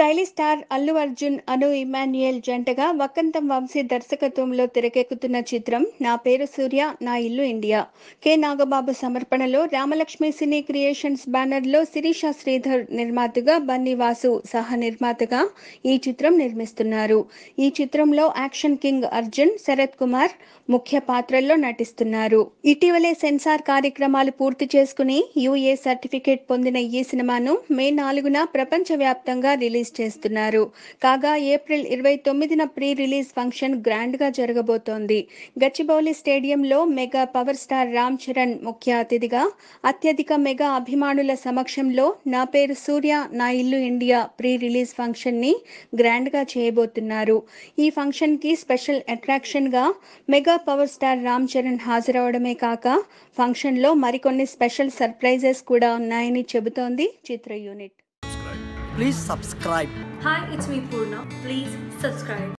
Stylish star Allu Arjun Anu Emmanuel జంటగా వక్కంతం వంశీ దర్శకత్వంలో తెరకెక్కుతున్న చిత్రం నా పేరు సూర్య నా ఇల్లు ఇండియా కె నాగబాబు సమర్పణలో రామలక్ష్మి సినీ క్రియేషన్స్ బ్యానర్లో శిరీష శ్రీధర్ నిర్మాతగా బన్నీ వాసు సహ నిర్మాతగా ఈ చిత్రం నిర్మిస్తున్నారు ఈ చిత్రంలో యాక్షన్ కింగ్ అర్జున్ శరత్ కుమార్ ముఖ్య పాత్రల్లో నటిస్తున్నారు ఇటీవలే సెన్సార్ కార్యక్రమాలు పూర్తి చేసుకుని యుఏ సర్టిఫికేట్ పొందిన ఈ సినిమాను మే నాలుగున ప్రపంచవ్యాప్తంగా రిలీజ్ చేస్తున్నారు కాగా ఏప్రిల్ ఇరవై తొమ్మిదిన ప్రీ రిలీజ్ ఫంక్షన్ గ్రాండ్ గా జరగబోతోంది గచ్చిబౌలి స్టేడియంలో mega power star Ram Charan ముఖ్య అతిథిగా అత్యధిక మెగా అభిమానుల సమక్షంలో నా పేరు Surya Naa Illu India pre release function ని గ్రాండ్ గా చేయబోతున్నారు ఈ ఫంక్షన్ కి స్పెషల్ అట్రాక్షన్ గా mega power star Ram Charan హాజరవడమే కాక ఫంక్షన్ లో మరికొన్ని స్పెషల్ సర్ప్రైజెస్ కూడా ఉన్నాయని చెబుతోంది చిత్ర unit Please subscribe. Hi, it's me Purna. Please subscribe.